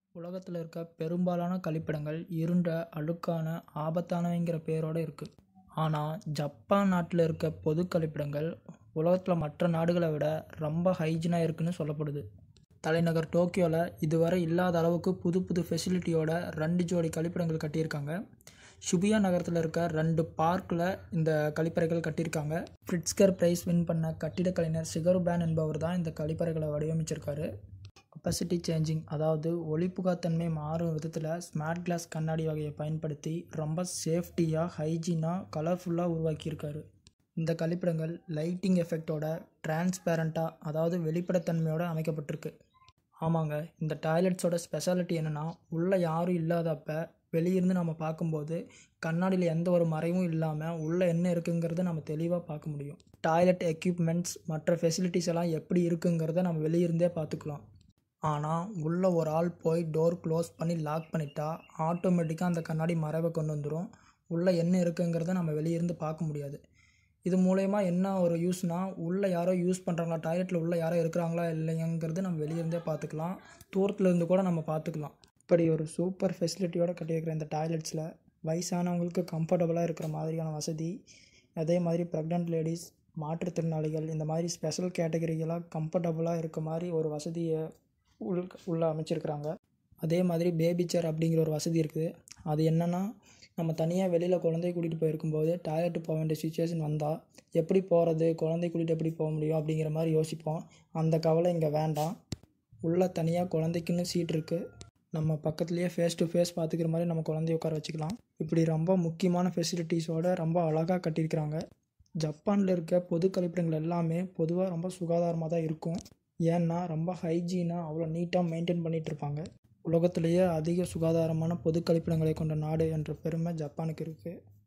உலகத்தில் இருக்க பெரும்பாலான கழிப்பிடங்கள் இருண்ட அழுக்கான ஆபத்தானவைங்கிற பேரோட இருக்குது ஆனால் ஜப்பான் நாட்டில் இருக்க பொது கழிப்பிடங்கள் உலகத்தில் மற்ற நாடுகளை விட ரொம்ப ஹைஜீனாக இருக்குன்னு சொல்லப்படுது தலைநகர் டோக்கியோவில் இதுவரை இல்லாத அளவுக்கு புது புது ஃபெசிலிட்டியோட ரெண்டு ஜோடி கழிப்பிடங்கள் கட்டியிருக்காங்க ஷுபியா நகரத்தில் இருக்க ரெண்டு பார்க்கில் இந்த கழிப்பறைகள் கட்டியிருக்காங்க ஃப்ரிட்ஸ்கர் பிரைஸ் வின் பண்ண கட்டிடக் கலைஞர் சிகரு பேன் என்பவர் தான் இந்த கழிப்பறைகளை வடிவமைச்சிருக்காரு கெப்பாசிட்டி சேஞ்சிங் அதாவது ஒளிப்புகாத்தன்மை மாறும் விதத்தில் ஸ்மார்ட் கிளாஸ் கண்ணாடி வகையை பயன்படுத்தி ரொம்ப சேஃப்டியாக ஹைஜீனாக கலர்ஃபுல்லாக உருவாக்கியிருக்காரு இந்த கழிப்பிடங்கள் லைட்டிங் எஃபெக்டோட டிரான்ஸ்பேரண்ட்டாக அதாவது வெளிப்படைத்தன்மையோட அமைக்கப்பட்டிருக்கு ஆமாங்க இந்த டாய்லெட்ஸோட ஸ்பெஷாலிட்டி என்னென்னா உள்ளே யாரும் இல்லாதப்ப வெளியிருந்து நம்ம பார்க்கும்போது கண்ணாடியில் எந்த ஒரு மறைவும் இல்லாமல் உள்ளே என்ன இருக்குங்கிறத நம்ம தெளிவாக பார்க்க முடியும் டாய்லெட் எக்யூப்மெண்ட்ஸ் மற்ற ஃபெசிலிட்டிஸ் எல்லாம் எப்படி இருக்குங்கிறத நம்ம வெளியிருந்தே பார்த்துக்கலாம் ஆனால் உள்ளே ஒரு ஆள் போய் டோர் க்ளோஸ் பண்ணி லாக் பண்ணிட்டா ஆட்டோமேட்டிக்காக அந்த கண்ணாடி மறைவை கொண்டு வந்துடும் உள்ளே என்ன இருக்குங்கிறத நம்ம வெளியிருந்து பார்க்க முடியாது இது மூலயமா என்ன ஒரு யூஸ்னால் உள்ளே யாரோ யூஸ் பண்ணுறாங்களா டாய்லெட்டில் உள்ளே யாரோ இருக்கிறாங்களா இல்லையாங்கிறது நம்ம வெளியிருந்தே பார்த்துக்கலாம் தூரத்தில் இருந்து கூட நம்ம பார்த்துக்கலாம் இப்படி ஒரு சூப்பர் ஃபெசிலிட்டியோடு கட்டியிருக்கிற இந்த டாய்லெட்ஸில் வயசானவங்களுக்கு கம்ஃபர்டபுளாக இருக்கிற மாதிரியான வசதி அதே மாதிரி ப்ரெக்னென்ட் லேடிஸ் மாற்றுத்திறனாளிகள் இந்த மாதிரி ஸ்பெஷல் கேட்டகரிகளாக கம்ஃபர்டபுளாக இருக்க மாதிரி ஒரு வசதியை உள் உள்ளே அமைச்சிருக்கிறாங்க அதே மாதிரி பேபி சேர் அப்படிங்கிற ஒரு வசதி இருக்குது அது என்னென்னா நம்ம தனியாக வெளியில் குழந்தைய கூட்டிகிட்டு போயிருக்கும்போது டாய்லெட்டு போக வேண்டிய சுச்சுவேஷன் வந்தால் எப்படி போகிறது குழந்தைய கூட்டிகிட்டு எப்படி போக முடியும் அப்படிங்கிற மாதிரி யோசிப்போம் அந்த கவலை இங்கே வேண்டாம் உள்ளே தனியாக குழந்தைக்குன்னு சீட் இருக்குது நம்ம பக்கத்துலேயே ஃபேஸ் டு ஃபேஸ் பார்த்துக்கிற மாதிரி நம்ம குழந்தைய உட்கார வச்சுக்கலாம் இப்படி ரொம்ப முக்கியமான ஃபெசிலிட்டிஸோட ரொம்ப அழகாக கட்டியிருக்கிறாங்க ஜப்பானில் இருக்க பொது கழிப்பிடங்கள் எல்லாமே பொதுவாக ரொம்ப சுகாதாரமாக தான் இருக்கும் ஏன்னா ரொம்ப ஹைஜீனாக அவ்வளோ நீட்டாக மெயின்டைன் பண்ணிகிட்டு இருப்பாங்க உலகத்திலேயே அதிக சுகாதாரமான பொது கழிப்பிடங்களை கொண்ட நாடு என்ற பெருமை ஜப்பானுக்கு இருக்குது